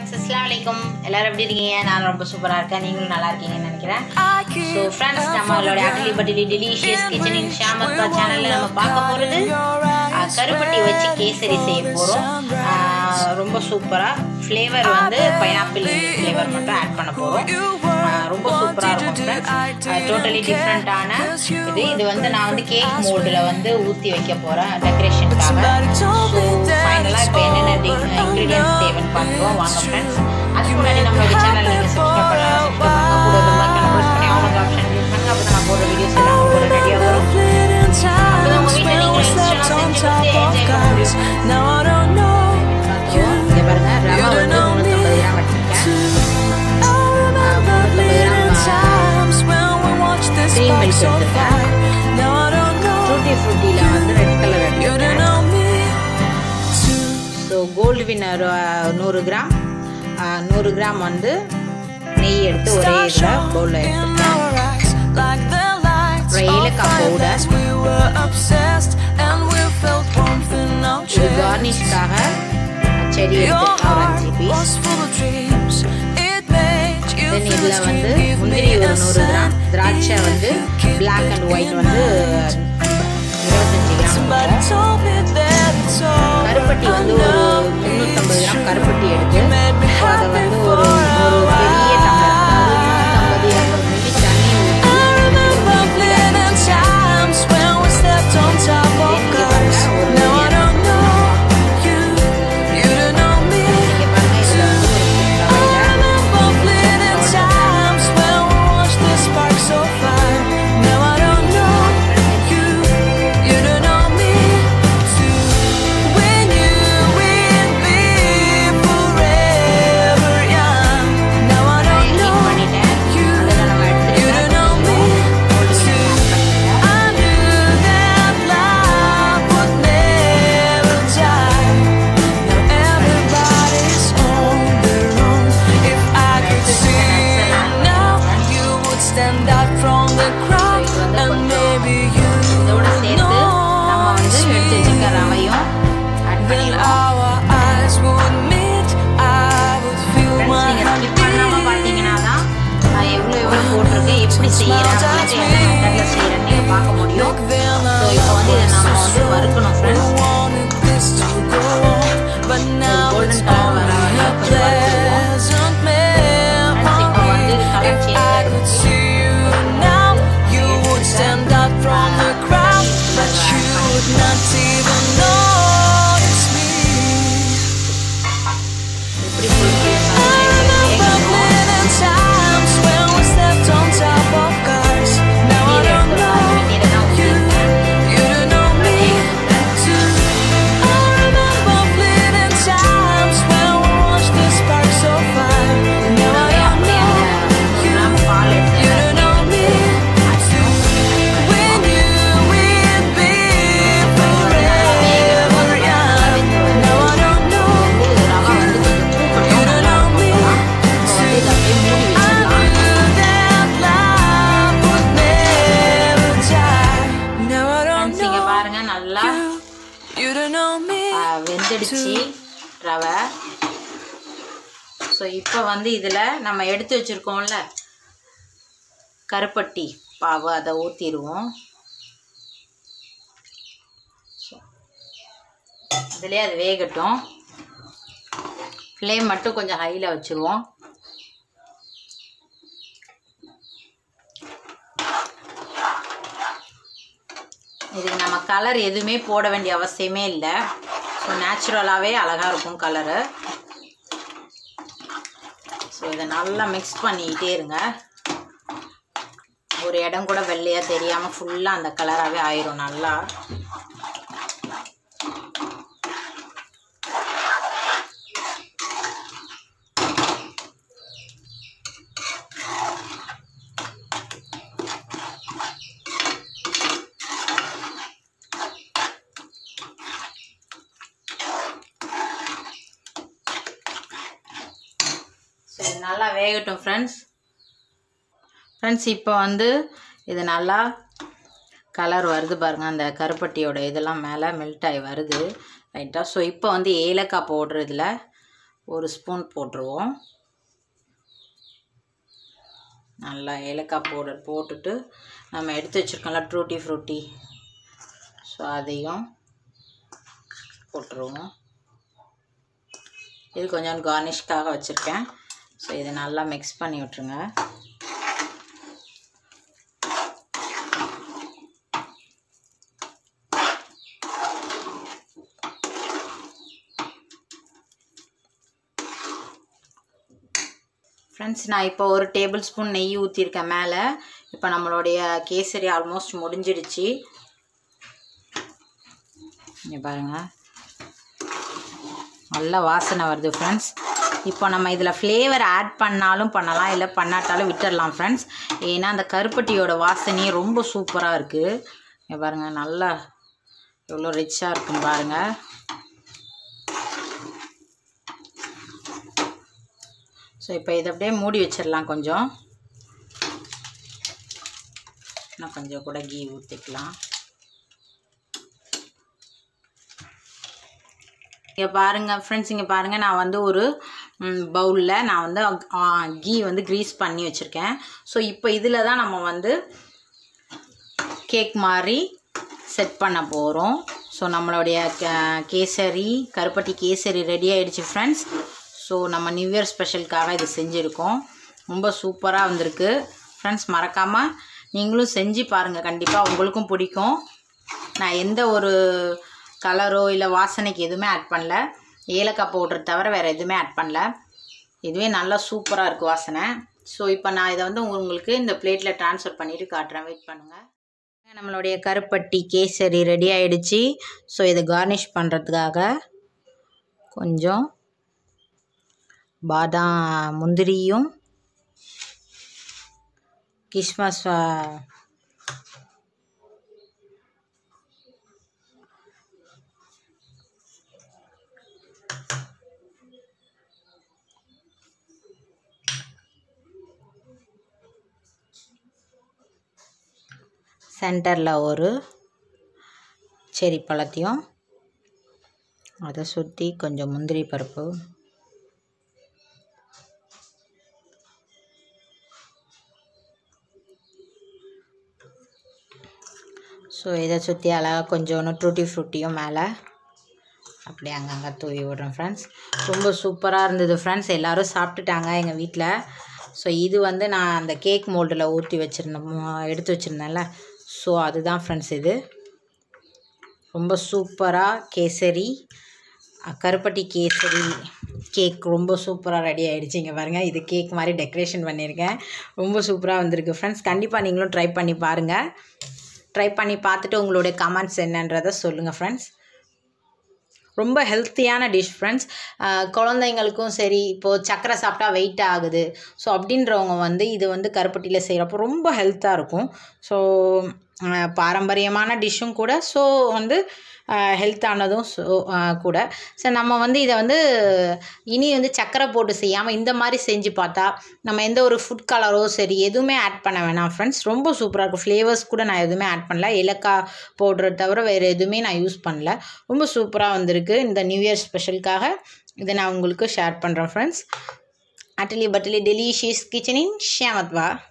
Friends அஸ்லாம் வலைக்கும் எல்லாரும் எப்படி இருக்கீங்க நான் ரொம்ப சூப்பராக இருக்கேன் நீங்களும் நல்லா இருக்கீங்கன்னு நினைக்கிறேன் ஸோ ஃப்ரெண்ட்ஸ் நம்மளோட அக்லி பட்டிலி டெலிஷியஸ் கிச்சனின் ஷாமத்பா சேனலில் நம்ம பார்க்க போகிறது கருப்பட்டி வச்சு கேசரி செய்ய போகிறோம் ரொம்ப சூப்பராக ஃப்ளேவர் வந்து பைனாப்பிள் ஃப்ளேவர் மட்டும் ஆட் பண்ண போகிறோம் ரொம்ப சூப்பராக இருக்கும் ஃப்ரெண்ட்ஸ் டோட்டலி டிஃப்ரெண்ட்டான இது இது வந்து நான் வந்து கேக் மோல்டில் வந்து ஊற்றி வைக்க போகிறேன் டெக்கரேஷனுக்காக ஸோ ஃபைனலாக இப்போ என்னென்ன இன்க்ரீடியன்ஸ் தேவைன்னு பார்த்துருவோம் வாங்க ஃப்ரெண்ட்ஸ் அதுக்கு முன்னாடி நம்மளோட சேனல் நீங்கள் சப்ஸ்கிரைப் பண்ணலாம் கூட பெல் ஐக்கனை ப்ரெஸ் பண்ணி அவங்க ஆப்ஷன் யூஸ் பண்ணுங்க அப்போ நான் போடுற வீடியோஸ் எல்லாம் உங்களோட ரெடியாக வரும் அப்போ உங்கள் வீட்டில் நீங்கள் இன்ஸ்டாலாம் செஞ்சு கொடுத்து என்ஜாய் பண்ண முடியும் Now I don't know you. இங்கே பாருங்க ரவை வந்து முந்நூற்றம்பது கிராம் வச்சுருக்கேன் I remember fleeting times when we watched this Cream spark milk so எடுத்திருக்கேன். far. Now I don't know Frooti ஃப்ரூட்டியில் வந்து ரெட் கலர் you don't எடுத்துருக்கேன் know me too. So Gold Winner நூறு கிராம் அஹ், நூறு கிராம் வந்து நெய் எடுத்து ஒரே இதில் பவுலில் in எடுத்துருக்கேன் our eyes like the lights அப்புறம் of ஏலக்காய் powder. firelights. We were obsessed and we felt warmth in our இது chest. கார்னிஷ்காக செடி Your எடுத்துருக்கேன் ஒரு அஞ்சு heart piece was full of dreams. It made you தென் feel இதில் a வந்து dream. Give முந்திரி me ஒரு a நூறு கிராம் sign. திராட்சை வந்து பிளாக் அண்ட் ஒயிட் வந்து இருபத்தஞ்சி கிராம் Somebody இருக்கும். told me that it's all கருப்பட்டி வந்து ஒரு முந்நூற்றம்பது கிராம் கருப்பட்டி எடுத்து made me அதை happy வந்து for ஒரு a ஒரு பெரிய while. டம்ளர் அதாவது இரநூத்தம்பது இரநூறு மில்லி தண்ணி ஊற்றி I remember fleeting times when we stepped on top of cars. Now I don't know you, you don't know me. இங்கே பாருங்க இதில் வந்து ஒரு I ரவையில் remember fleeting times when we watched the spark so far. Now I don't know you, you don't know me too. When you will be forever young. Now I don't heat know பண்ணிட்டேன் you, அதில் நம்ம you don't know me too. I knew that love would never die. Now everybody's on their own. If I could see you now, you would stand out from the crowd, and maybe you இதோட சேர்த்து நம்ம வந்து எடுத்து notice வச்சிருக்க me. ரவையும் add Then பண்ணிடுவோம் our eyes would meet. I would feel my friends நீங்கள் heart ஸ்கிப் பண்ணாமல் beat. பார்த்தீங்கன்னா தான் நான் எவ்வளோ எவ்வளோ போட்டிருக்கேன் எப்படி செய்கிறேன் அப்படின்ட்டு எந்த மெத்தடில் செய்கிறேன்னு நீங்கள் பார்க்க முடியும் Look, then ஸோ I இப்போ வந்து இதை நம்ம was வந்து வறுக்கணும் friends wanted this to go on, but now golden it's color வர only a வரைக்கும் கொஞ்சம் pleasant இப்போ வந்து memory. colour If change I could see you now, you would stand out from the crowd, but you would not even notice me. எப்படி புளிப்பு I remember fleeting times when we stepped on top of cars. Now I don't know you, you don't know me too. I remember fleeting times when we watched the spark so far. Now I don't know you, you don't know me too. When you will be forever young. Now I don't know you don't know me too. I knew that love would never die. Now I don't இங்கே know பாருங்க நல்லா you, you don't know me. ஆ, வெந்துடுச்சு ரவை so இப்போ வந்து இதில் நம்ம எடுத்து வச்சுருக்கோம்ல கருப்பட்டி பாவு அதை ஊற்றிடுவோம் அதிலே அது வேகட்டும் ஃப்ளேம் மட்டும் கொஞ்சம் ஹையில் வச்சுருவோம் இதுக்கு நம்ம கலர் எதுவுமே போட வேண்டிய அவசியமே இல்லை ஸோ நேச்சுரலாகவே அழகாக இருக்கும் கலரு ஸோ இதை நல்லா மிக்ஸ் பண்ணிக்கிட்டே இருங்க ஒரு இடம் கூட வெள்ளையாக தெரியாமல் ஃபுல்லாக அந்த கலராகவே ஆயிரும் நல்லா ஸோ இது நல்லா வேகட்டும் ஃப்ரெண்ட்ஸ் ஃப்ரெண்ட்ஸ் இப்போ வந்து இது நல்லா கலர் வருது பாருங்கள் அந்த கருப்பட்டியோட இதெல்லாம் மேலே மெல்ட் ஆகி வருது ரைட்டாக ஸோ இப்போ வந்து ஏலக்காய் பவுட்ரு இதில் ஒரு ஸ்பூன் போட்டுருவோம் நல்லா ஏலக்காய் பவுடர் போட்டுட்டு நம்ம எடுத்து வச்சுருக்கோம்ல ட்ரூட்டி ஃப்ரூட்டி ஸோ அதையும் போட்டுருவோம் இது கொஞ்சம் கார்னிஷ்காக வச்சுருக்கேன் ஸோ இதை நல்லா மிக்ஸ் பண்ணி விட்ருங்க ஃப்ரெண்ட்ஸ் நான் இப்போ ஒரு டேபிள் ஸ்பூன் நெய் ஊற்றிருக்கேன் மேலே இப்போ நம்மளுடைய கேசரி ஆல்மோஸ்ட் முடிஞ்சிடுச்சு இங்கே பாருங்கள் நல்ல வாசனை வருது ஃப்ரெண்ட்ஸ் இப்போ நம்ம இதில் ஃப்ளேவர் ஆட் பண்ணாலும் பண்ணலாம் இல்லை பண்ணாட்டாலும் விட்டுடலாம் ஃப்ரெண்ட்ஸ் ஏன்னா அந்த கருப்பட்டியோட வாசனையே ரொம்ப சூப்பராக இருக்குது இங்கே பாருங்கள் நல்லா எவ்வளோ ரிச்சாக இருக்குன்னு பாருங்கள் ஸோ இப்போ இதை அப்படியே மூடி வச்சிடலாம் கொஞ்சம் இன்னும் கொஞ்சம் கூட கீ ஊற்றிக்கலாம் இங்கே பாருங்கள் ஃப்ரெண்ட்ஸ் இங்கே பாருங்கள் நான் வந்து ஒரு பவுலில் நான் வந்து கீ வந்து க்ரீஸ் பண்ணி வச்சுருக்கேன் ஸோ இப்போ இதில் தான் நம்ம வந்து கேக் மாதிரி செட் பண்ண போகிறோம் ஸோ நம்மளுடைய கே- கேசரி கருப்பட்டி கேசரி ரெடி ஆயிடுச்சு ஃப்ரெண்ட்ஸ் ஸோ நம்ம நியூ இயர் ஸ்பெஷலுக்காக இது செஞ்சுருக்கோம் ரொம்ப சூப்பராக வந்திருக்கு ஃப்ரெண்ட்ஸ் மறக்காமல் நீங்களும் செஞ்சு பாருங்கள் கண்டிப்பாக உங்களுக்கும் பிடிக்கும் நான் எந்த ஒரு கலரோ இல்லை வாசனைக்கு எதுவுமே ஆட் பண்ணல ஏலக்காய் பவுடர் தவிர வேறு எதுவுமே ஆட் பண்ணல இதுவே நல்லா சூப்பராக இருக்குது வாசனை ஸோ இப்போ நான் இதை வந்து உங்களுக்கு இந்த பிளேட்டில் ட்ரான்ஸ்ஃபர் பண்ணிவிட்டு காட்டுறேன் வெயிட் பண்ணுங்கள் நம்மளுடைய கருப்பட்டி கேசரி ரெடி ஆயிடுச்சு ஸோ இதை கார்னிஷ் பண்ணுறதுக்காக கொஞ்சம் பாதாம் முந்திரியும் கிஸ்மஸ் ஆ, சென்டரில் ஒரு செரி பழத்தையும் அதை சுற்றி கொஞ்சம் முந்திரி பருப்பு ஸோ இதை சுற்றி அழகாக கொஞ்சோண்டு ட்ரூட்டி ஃப்ரூட்டியும் மேலே அப்படியே அங்கங்கே தூவி விடுறேன் ஃப்ரெண்ட்ஸ் ரொம்ப சூப்பராக இருந்தது ஃப்ரெண்ட்ஸ் எல்லோரும் சாப்பிட்டுட்டாங்க எங்கள் வீட்டில் ஸோ இது வந்து நான் அந்த கேக் மோல்டில் ஊற்றி வச்சுருந்தேன் எடுத்து வச்சுருந்தேன்ல ஸோ அதுதான் ஃப்ரெண்ட்ஸ் இது ரொம்ப சூப்பராக கேசரி அஹ், கருப்பட்டி கேசரி கேக் ரொம்ப சூப்பராக ரெடி ஆகிடுச்சு இங்கே பாருங்கள் இது கேக் மாதிரி டெக்கரேஷன் பண்ணியிருக்கேன் ரொம்ப சூப்பராக வந்திருக்கு ஃப்ரெண்ட்ஸ் கண்டிப்பாக நீங்களும் ட்ரை பண்ணி பாருங்கள் ட்ரை பண்ணி பார்த்துட்டு உங்களுடைய கமெண்ட்ஸ் என்னன்றதை சொல்லுங்கள் ஃப்ரெண்ட்ஸ் ரொம்ப ஹெல்த்தியான டிஷ் ஃப்ரெண்ட்ஸ் குழந்தைங்களுக்கும் சரி இப்போது சக்கரை சாப்பிட்டா வெயிட் ஆகுது ஸோ அப்படின்றவங்க வந்து இது வந்து கருப்பட்டியில் செய்கிறப்போ ரொம்ப ஹெல்த்தாக இருக்கும் ஸோ பாரம்பரியமான டிஷ்ஷும் கூட ஸோ வந்து ஹெல்த்தானதும் ஸோ கூட ஸோ நம்ம வந்து இதை வந்து இனி வந்து சக்கரை போட்டு செய்யாமல் இந்த மாதிரி செஞ்சு பார்த்தா நம்ம எந்த ஒரு ஃபுட் கலரோ சரி எதுவுமே ஆட் பண்ண வேணாம் ஃப்ரெண்ட்ஸ் ரொம்ப சூப்பராக இருக்கும் ஃப்ளேவர்ஸ் கூட நான் எதுவுமே ஆட் பண்ணல ஏலக்காய் பவுடரை தவிர வேறு எதுவுமே நான் யூஸ் பண்ணல ரொம்ப சூப்பராக வந்திருக்கு இந்த நியூ இயர் ஸ்பெஷலுக்காக இதை நான் உங்களுக்கு ஷேர் பண்ணுறேன் ஃப்ரெண்ட்ஸ் அட்டலி பட்டலி டெலிஷியஸ் கிச்சனின் ஷியாமத்வா